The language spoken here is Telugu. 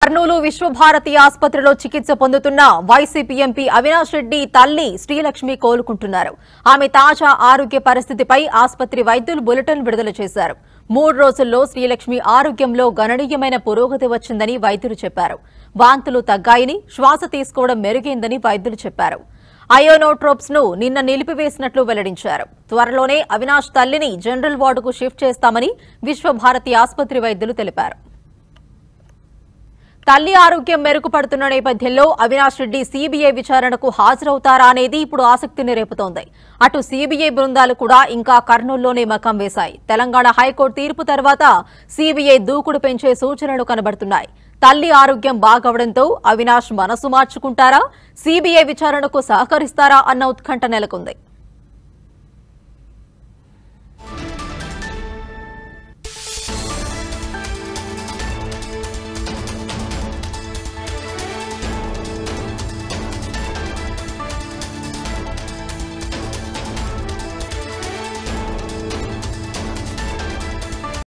కర్నూలు విశ్వభారతి ఆసుపత్రిలో చికిత్స పొందుతున్న వైసీపీ ఎంపీ అవినాష్ రెడ్డి తల్లి శ్రీలక్ష్మి కోలుకుంటున్నారు ఆమె తాజా ఆరోగ్య పరిస్థితిపై ఆసుపత్రి వైద్యులు బులెటిన్ విడుదల చేశారు మూడు రోజుల్లో శ్రీలక్ష్మి ఆరోగ్యంలో గణనీయమైన పురోగతి వచ్చిందని వైద్యులు చెప్పారు వాంతులు తగ్గాయని శ్వాస తీసుకోవడం మెరుగైందని వైద్యులు చెప్పారు అయోనోట్రోప్స్ ను నిన్న నిలిపివేసినట్లు వెల్లడించారు త్వరలోనే అవినాష్ తల్లిని జనరల్ వార్డుకు షిఫ్ట్ చేస్తామని విశ్వభారతి ఆసుపత్రి వైద్యులు తెలిపారు తల్లి ఆరోగ్యం మెరుగుపడుతున్న నేపథ్యంలో అవినాష్ రెడ్డి సీబీఐ విచారణకు హాజరవుతారా అనేది ఇప్పుడు ఆసక్తిని రేపుతోంది అటు సీబీఐ బృందాలు కూడా ఇంకా కర్నూలులోనే మకం వేశాయి తెలంగాణ హైకోర్టు తీర్పు తర్వాత సీబీఐ దూకుడు పెంచే సూచనలు కనబడుతున్నాయి తల్లి ఆరోగ్యం బాగవడంతో అవినాష్ మనసు మార్చుకుంటారా సీబీఐ విచారణకు సహకరిస్తారా అన్న ఉత్కంఠ నెలకొంది